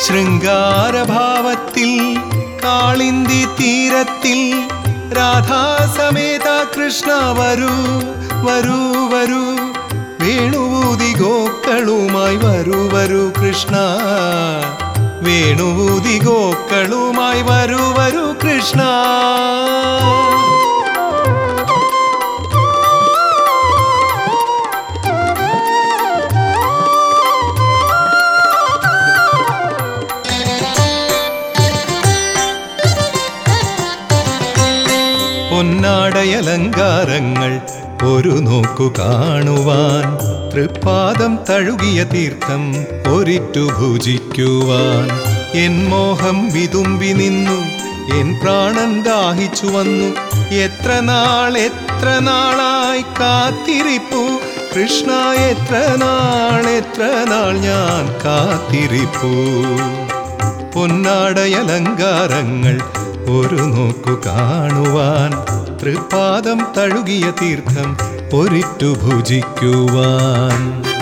ശൃംഗാരഭാവത്തിൽ കാളിന്തി തീരത്തിൽ രാധാസമേത കൃഷ്ണ വരൂ വരൂ വരൂ വേണുവൂതി ഗോക്കളുമായി വരൂ വരൂ കൃഷ്ണ വേണുവൂതി ഗോക്കളുമായി വരൂ വരൂ കൃഷ്ണ പൊന്നാടയലങ്കാരങ്ങൾ ഒരു നോക്കു കാണുവാൻ തൃപ്പാദം തഴുകിയ തീർത്ഥം ഒരിറ്റു ഭുജിക്കുവാൻ എൻ മോഹം വിതുമ്പി നിന്നു എൻ പ്രാണൻ ദാഹിച്ചു വന്നു എത്ര നാൾ എത്ര നാളായി കാത്തിരിപ്പു കൃഷ്ണ എത്ര നാൾ എത്ര നാൾ ഞാൻ കാത്തിരിപ്പു പൊന്നാടയലങ്കാരങ്ങൾ ഒരു നോക്കു കാണുവാൻ തൃപ്പാദം തഴുകിയ തീർത്ഥം ഒരിറ്റു ഭുജിക്കുവാൻ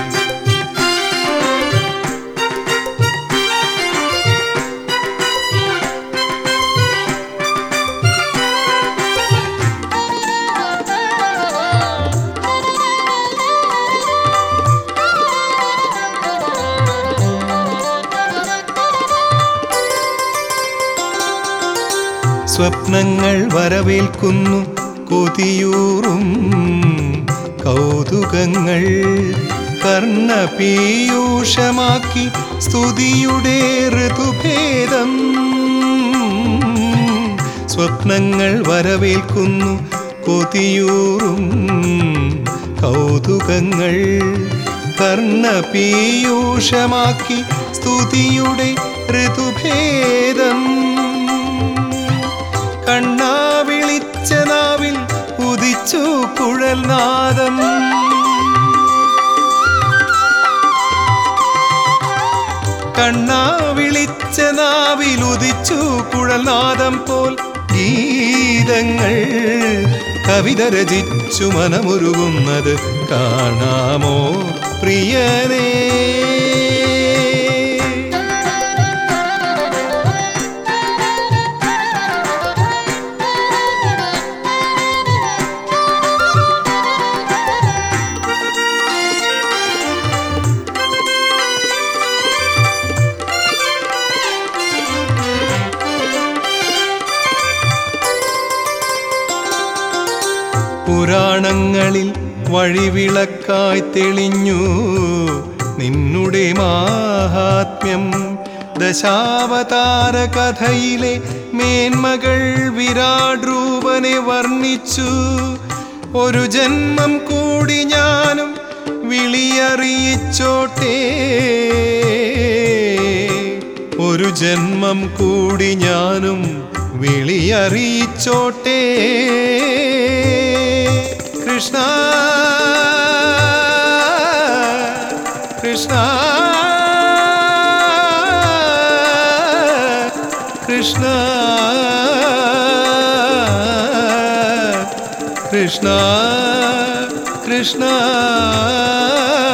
സ്വപ്നങ്ങൾ വരവേൽക്കുന്നു കൊതിയൂറും കൗതുകങ്ങൾ കർണപീയൂഷമാക്കി സ്തുതിയുടെ ഋതുഭേദം സ്വപ്നങ്ങൾ വരവേൽക്കുന്നു കൊതിയൂറും കൗതുകങ്ങൾ കർണപീയൂഷമാക്കി സ്തുതിയുടെ ഋതുഭേദം കണ്ണാ വിളിച്ച നാവിൽ ഉദിച്ചു കുഴൽനാദം കണ്ണാ വിളിച്ച നാവിൽ ഉദിച്ചു കുഴൽനാദം പോൽ ഗീതങ്ങൾ കവിത രചിച്ചു മനമുരുകുന്നത് കാണാമോ പ്രിയനേ പുരാണങ്ങളിൽ വഴിവിളക്കായി തെളിഞ്ഞു നിന്നുടെ മാഹാത്മ്യം ദശാവതാര കഥയിലെ മേന്മകൾ വിരാട് രൂപനെ വർണ്ണിച്ചു ഒരു ജന്മം കൂടി ഞാനും വിളിയറിയിച്ചോട്ടെ ഒരു ജന്മം കൂടി ഞാനും വിളിയറിയിച്ചോട്ടെ കൃഷ്ണ കൃഷ്ണ കൃഷ്ണ കൃഷ്ണ കൃഷ്ണ